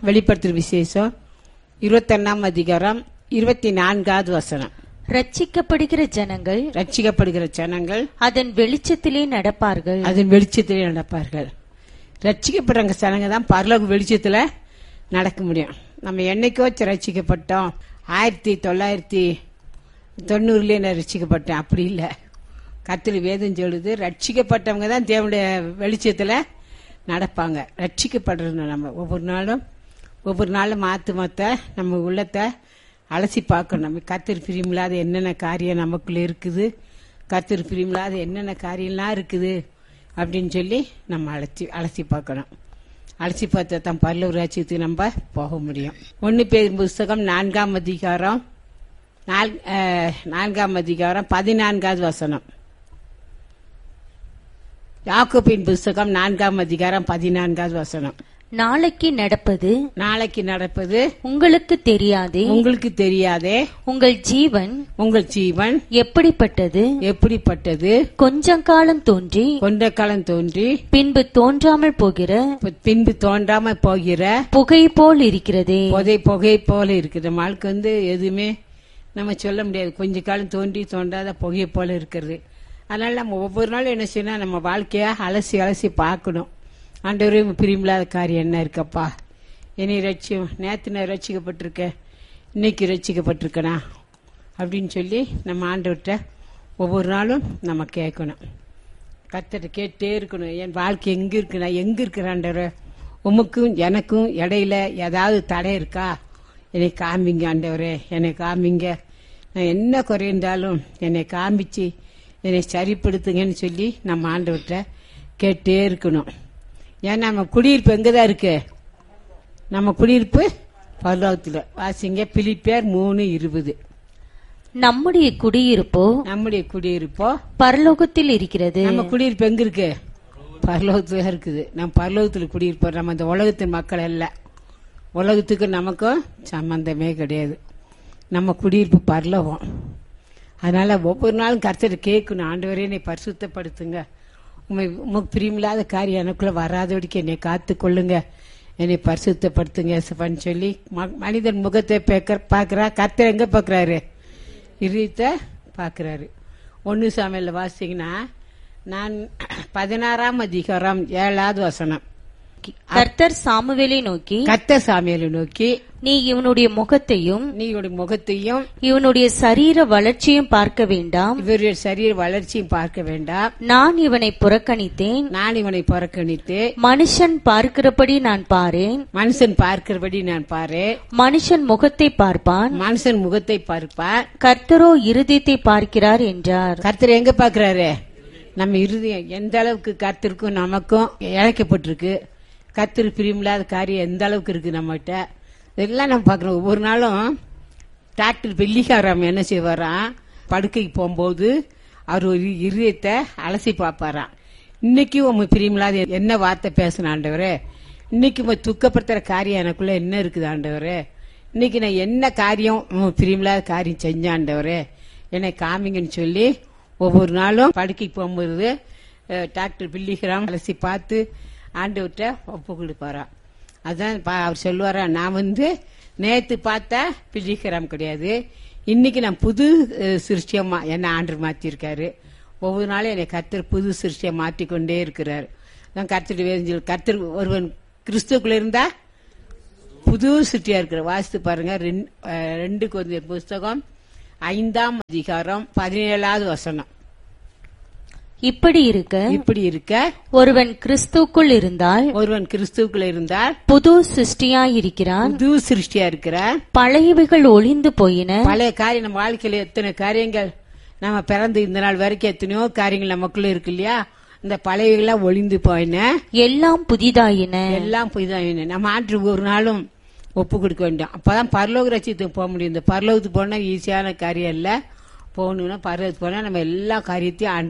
வெளிப்படுத்துற விசேஷம் இருபத்தொன்னாம் அதிகாரம் இருபத்தி நான்காவது வசனம் ரட்சிக்கப்படுகிற ஜனங்கள் ரட்சிக்கப்படுகிற ஜனங்கள் அதன் வெளிச்சத்திலே நடப்பார்கள் அதன் வெளிச்சத்திலே நடப்பார்கள் ரட்சிக்கப்படுறவங்க ஜனங்க தான் பரலோக வெளிச்சத்துல நடக்க முடியும் நம்ம என்னைக்கோ ச்ச ரட்சிக்கப்பட்டோம் ஆயிரத்தி தொள்ளாயிரத்தி தொண்ணூறுலயே நான் ரட்சிக்கப்பட்டேன் அப்படி இல்லை கத்திரி வேதம் சொல்லுது ரட்சிக்கப்பட்டவங்க தான் தேவனுடைய வெளிச்சத்துல நடப்பாங்க ரட்சிக்கப்படுறது நம்ம ஒவ்வொரு நாளும் ஒவ்வொரு நாளும் மாத்து மாத்த நம்ம உள்ளத்தை அலசி பார்க்கணும் நம்ம கத்திரி பிரியமில்லாத என்னென்ன காரியம் நமக்குள்ள இருக்குது கத்திரி பிரியமில்லாத என்னென்ன காரியம்லாம் இருக்குது அப்படின்னு சொல்லி நம்ம அலசி அலசி பார்க்கணும் அலசி பார்த்தா தான் பல்லவர் ராஜ்யத்துக்கு நம்ம போக முடியும் ஒன்று பேர் புஸ்தகம் நான்காம் அதிகாரம் நால் அஹ், நான்காம் அதிகாரம் பதினான்காவது வசனம் யாக்கோபின் புஸ்தகம் நான்காம் அதிகாரம் பதினான்காவது வசனம் நாளைக்கு நடப்பது நாளைக்கு நடப்பது உங்களுக்கு தெரியாதே உங்களுக்கு தெரியாதே உங்கள் ஜீவன் உங்கள் ஜீவன் எப்படிப்பட்டது எப்படிப்பட்டது கொஞ்ச காலம் தோன்றி கொண்ட காலம் தோன்றி பின்பு தோன்றாமல் போகிற பின்பு தோன்றாம போகிற புகை போல் இருக்கிறதே புகை புகை போல இருக்குது நம்ம ஆளுக்கு வந்து எதுவுமே நம்ம சொல்ல முடியாது கொஞ்ச காலம் தோன்றி தோன்றாத புகை போல இருக்கிறது அதனால நம்ம ஒவ்வொரு நாளும் என்ன செய்யணும் நம்ம வாழ்க்கைய அலசி அலசி பார்க்கணும் ஆண்டவரே பிரியமில்லாத காரியம் என்ன இருக்கப்பா என்னை ரட்சியம் நேற்று நான் ரட்சிக்கப்பட்டிருக்கேன் இன்னைக்கு ரட்சிக்கப்பட்டிருக்கனா அப்படின்னு சொல்லி நம்ம ஆண்டவர்கிட்ட ஒவ்வொரு நாளும் நம்ம கேட்கணும் கர்த்தர்ட்ட கேட்டே இருக்கணும் என் வாழ்க்கை எங்க இருக்கு நான் எங்க இருக்கிறாண்டவர் உமக்கும் எனக்கும் இடையில ஏதாவது தடை இருக்கா என்னை காமிங்க ஆண்டவரே என்னை காமிங்க நான் என்ன குறை இருந்தாலும் என்னை காமிச்சு என்னை சரிப்படுத்துங்கன்னு சொல்லி நம்ம ஆண்டவர்கிட்ட கேட்டே இருக்கணும் ஏன்னா நம்ம குடியிருப்பு எங்கதான் இருக்கு நம்ம குடியிருப்பு பரலோகத்தில் வாசிங்க பிலிப்பியர் மூணு இருபது நம்முடைய குடியிருப்போ நம்முடைய குடியிருப்போ பரலோகத்தில் இருக்கிறது நம்ம குடியிருப்பு எங்க இருக்கு பரலோகத்துல இருக்குது நம்ம பரலோகத்துல குடியிருப்போம் நம்ம இந்த உலகத்தின் மக்கள் அல்ல உலகத்துக்கு நமக்கும் சம்பந்தமே கிடையாது நம்ம குடியிருப்பு பரலோகம் அதனால ஒவ்வொரு நாளும் கர்த்தர் கேட்கணும் ஆண்டவரே என்னை பரிசுத்தப்படுத்துங்க உண்மை உமக்கு பிரியமில்லாத காரியம் எனக்குள்ள வராதபடிக்கு என்னை காத்து கொள்ளுங்க என்னை பரிசுத்தப்படுத்துங்க ஏசப்பான்னு சொல்லி ம- மனிதன் முகத்தை பார்க்கறா கர்த்தர் எங்க பார்க்கறாரு இதயத்தை பார்க்கறாரு ஒன்னு சாமியில வாசிங்கன்னா நான் பதினாறாம் அதிகாரம் ஏழாவது வசனம் கர்த்தர் சாமுவேலை நோக்கி கர்த்தர் சாமியலை நோக்கி நீ இவனுடைய முகத்தையும் நீ இவருடைய முகத்தையும் இவனுடைய சரீர வளர்ச்சியும் பார்க்க வேண்டாம் இவருடைய சரீர வளர்ச்சியும் பார்க்க வேண்டாம் நான் இவனை புறக்கணித்தேன் நான் இவனை புறக்கணித்து மனுஷன் பார்க்கிறபடி நான் பாரேன் மனுஷன் பார்க்கிறபடி நான் பாரு மனுஷன் முகத்தை பார்ப்பான் மனுஷன் முகத்தை பார்ப்பார் கர்த்தரோ இருதயத்தை பார்க்கிறார் என்றார் கர்த்தர் எங்க பாக்குறாரு நம்ம இருதயம் எந்த அளவுக்கு கர்த்தருக்கும் நமக்கும் இழைக்கப்பட்டிருக்கு கர்த்தர் பிரியமில்லாத காரியம் எந்த அளவுக்கு இருக்கு நம்மகிட்ட இதெல்லாம் நம்ம பார்க்கணும் ஒவ்வொரு நாளும் டாக்டர் வெள்ளிக்காராம் என்ன செய்வாராம் படுக்கைக்கு போகும்போது அவர் ஒரு இருதயத்தை அலசி பார்ப்பாராம் இன்னைக்கு உங்க பிரியமில்லாத என்ன வார்த்தை பேசணும் ஆண்டவரே இன்னைக்கு உங்க துக்கப்படுத்துற காரியம் எனக்குள்ள என்ன இருக்குது ஆண்டவரே இன்னைக்கு நான் என்ன காரியம் உங்க பிரியமில்லாத காரியம் செஞ்சேன் ஆண்டவரே என்னை காமிங்கன்னு சொல்லி ஒவ்வொரு நாளும் படுக்கைக்கு போகும்போது அஹ், டாக்டர் பில்லிகிராம் அலசி பார்த்து ஆண்டவர்கிட்ட ஒப்பு கொடுப்பாராம் அதான் பா- அவர் சொல்லுவாரா நான் வந்து நேத்து பார்த்தா பில்லிகிராம் கிடையாது இன்னைக்கு நான் புது அஹ், சிருஷ்டியமா என்ன ஆண்டு மாத்திருக்காரு ஒவ்வொரு நாளும் என்னை கர்த்தர் புது சிருஷ்டியை மாற்றிக்கொண்டே இருக்கிறார் நான் கர்த்தர் வேதஞ்சல் கர்த்தர் ஒருவன் கிறிஸ்துக்குள்ள இருந்தா புது சிட்டியா இருக்கிற வாசித்து பாருங்க ரெண்- அஹ், ரெண்டு கொஞ்சம் புஸ்தகம் ஐந்தாம் அதிகாரம் பதினேழாவது வசனம் இப்படி இருக்க இப்படி இருக்க ஒருவன் கிறிஸ்துக்குள் இருந்தால் ஒருவன் கிறிஸ்துவுக்குள்ள இருந்தால் புது சிருஷ்டியாயிருக்கிறான் புது சிருஷ்டியா இருக்கிற பழையவைகள் ஒளிந்து போயின பழைய காரியம் நம்ம வாழ்க்கையில எத்தனை காரியங்கள் நம்ம பிறந்து இந்த நாள் வரைக்கும் எத்தனையோ காரியங்கள் நமக்குள்ள இருக்கு இல்லையா இந்த பழையெல்லாம் ஒளிந்து போயின எல்லாம் புதிதாயின எல்லாம் புதிதாக நம்ம ஆற்று ஒரு நாளும் ஒப்பு கொடுக்க வேண்டும் அப்பதான் பரலோக ரட்சியத்துக்கு போக முடியும் இந்த பரலோகத்துக்கு போனா ஈஸியான காரியம் இல்ல போகணும்னா பரலோகத்துக்கு போனா நம்ம எல்லா காரியத்தையும் ஆண்டு